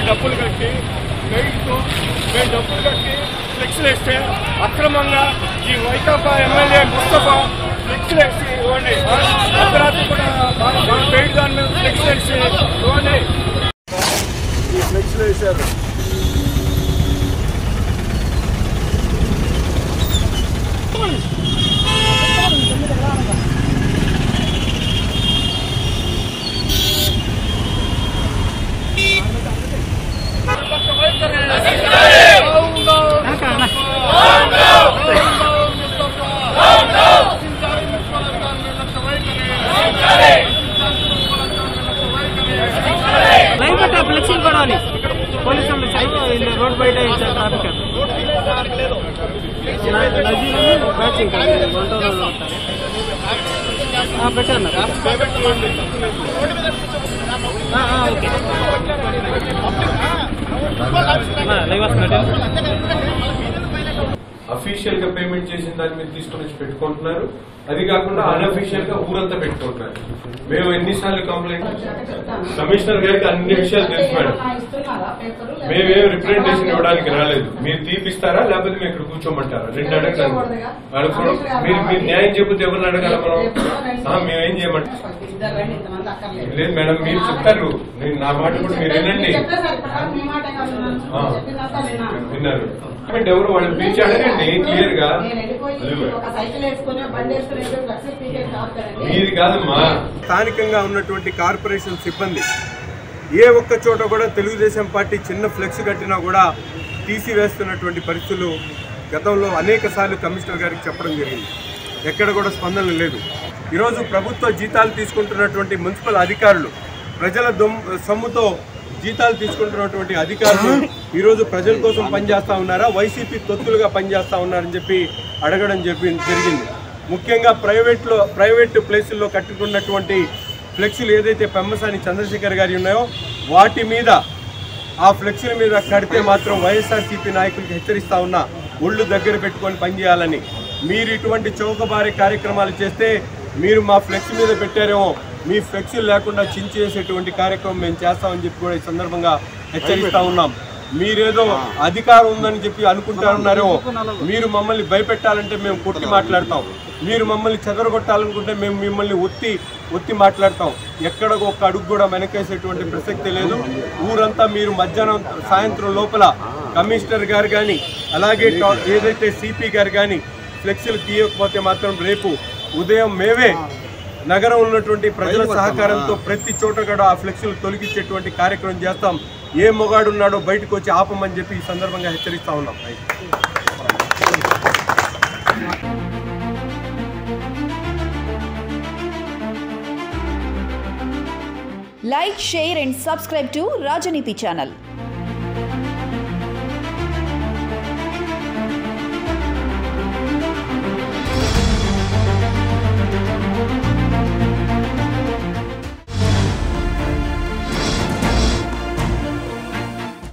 డబ్బులు కట్టి గైడ్తో మేము డబ్బులు కట్టి ఫ్లెక్స్లు వేస్తే అక్రమంగా ఈ వైకాపా ఎమ్మెల్యే ముస్తఫా ఫ్లెక్స్లు వేసి ఇవ్వండి అర్ధరాత్రి కూడా మన గైడ్ దాని మీద ఫ్లెక్స్ వేసి ఇవ్వండి ఈ ఫ్లెక్స్లు వేశారు లైన్ కట్ట ఫ్లెక్సింగ్ పడాలి పోలీసు వాళ్ళు సైడ్ ఇలా రోడ్ బయట ఇచ్చారు ట్రాఫిక్ నజీర్ బ్యాచింగ్ గుంటూరు పెట్టాను ఓకే లైవ్ వస్తున్నట్టు అఫీషియల్ గా పేమెంట్ చేసిన దాని మీద తీసుకొని వచ్చి పెట్టుకుంటున్నారు అది కాకుండా అన్అఫీషియల్ గా ఊరంతా పెట్టుకుంటున్నారు మేము ఎన్నిసార్లు కంప్లైంట్ కమిషనర్ గారికి అన్ని విషయాలు తెలుసు మేడం మేమేం రిప్రజెంటేషన్ ఇవ్వడానికి రాలేదు మీరు తీపిస్తారా లేకపోతే మేము ఇక్కడ కూర్చోమంటారా రెండు అడగండి అడుగు మీరు మీరు న్యాయం చెప్పితే ఎవరిని అడగాల మనం ఆ, మేమేం చేయమంటారు లేదు మేడం మీరు చెప్తారు నేను నా మాట కూడా మీరు వినండి ఆ. విన్నారు అంటే ఎవరు వాళ్ళు పిలిచి అడగండి క్లియర్ గా మీది కాదమ్మా స్థానికంగా ఉన్నటువంటి కార్పొరేషన్ సిబ్బంది ఏ ఒక్క చోట కూడా తెలుగుదేశం పార్టీ చిన్న ఫ్లెక్స్ కట్టినా కూడా తీసివేస్తున్నటువంటి పరిస్థితులు గతంలో అనేక సార్లు కమిషనర్ గారికి చెప్పడం జరిగింది ఎక్కడ కూడా స్పందన లేదు ఈరోజు ప్రభుత్వ జీతాలు తీసుకుంటున్నటువంటి మున్సిపల్ అధికారులు ప్రజల దొమ్ సొమ్ముతో జీతాలు తీసుకుంటున్నటువంటి అధికారులు ఈరోజు ప్రజల కోసం పనిచేస్తా ఉన్నారా వైసీపీ తొత్తులుగా పనిచేస్తా ఉన్నారని చెప్పి అడగడం చెప్పి జరిగింది ముఖ్యంగా ప్రైవేట్లో ప్రైవేట్ ప్లేసుల్లో కట్టుకున్నటువంటి ఫ్లెక్సీలు ఏదైతే పెమ్మసాని చంద్రశేఖర్ గారి ఉన్నాయో వాటి మీద ఆ ఫ్లెక్సీల మీద కడితే మాత్రం వైఎస్ఆర్సీపీ నాయకులకు హెచ్చరిస్తా ఉన్నా ఒళ్ళు దగ్గర పెట్టుకొని పనిచేయాలని మీరు ఇటువంటి చౌకబారి కార్యక్రమాలు చేస్తే మీరు మా ఫ్లెక్స్ మీద పెట్టారేమో మీ ఫ్లెక్సీలు లేకుండా చించేసేటువంటి కార్యక్రమం మేము చేస్తామని చెప్పి కూడా ఈ సందర్భంగా హెచ్చరిస్తా ఉన్నాం మీరేదో అధికారం ఉందని చెప్పి అనుకుంటారున్నారేమో మీరు మమ్మల్ని భయపెట్టాలంటే మేము కొట్టి మాట్లాడతాం మీరు మమ్మల్ని చెదరగొట్టాలనుకుంటే మేము మిమ్మల్ని ఒత్తి ఒత్తి మాట్లాడతాం ఎక్కడ ఒక్క అడుగు కూడా వెనకేసేటువంటి ప్రసక్తి లేదు ఊరంతా మీరు మధ్యాహ్నం సాయంత్రం లోపల కమిషనర్ గారు కానీ అలాగే టా- ఏదైతే సిపి గారు కానీ ఫ్లెక్సీలు తీయకపోతే మాత్రం రేపు ఉదయం మేమే నగరం ఉన్నటువంటి ప్రజల సహకారంతో ప్రతి చోట కూడా ఆ ఫ్లెక్సీలు తొలగించేటువంటి కార్యక్రమం చేస్తాం ఏ మొగాడు ఉన్నాడో బయటకు వచ్చి ఆపమని చెప్పి ఈ సందర్భంగా హెచ్చరిస్తా ఉన్నాం Like, share and subscribe to Rajaniti channel.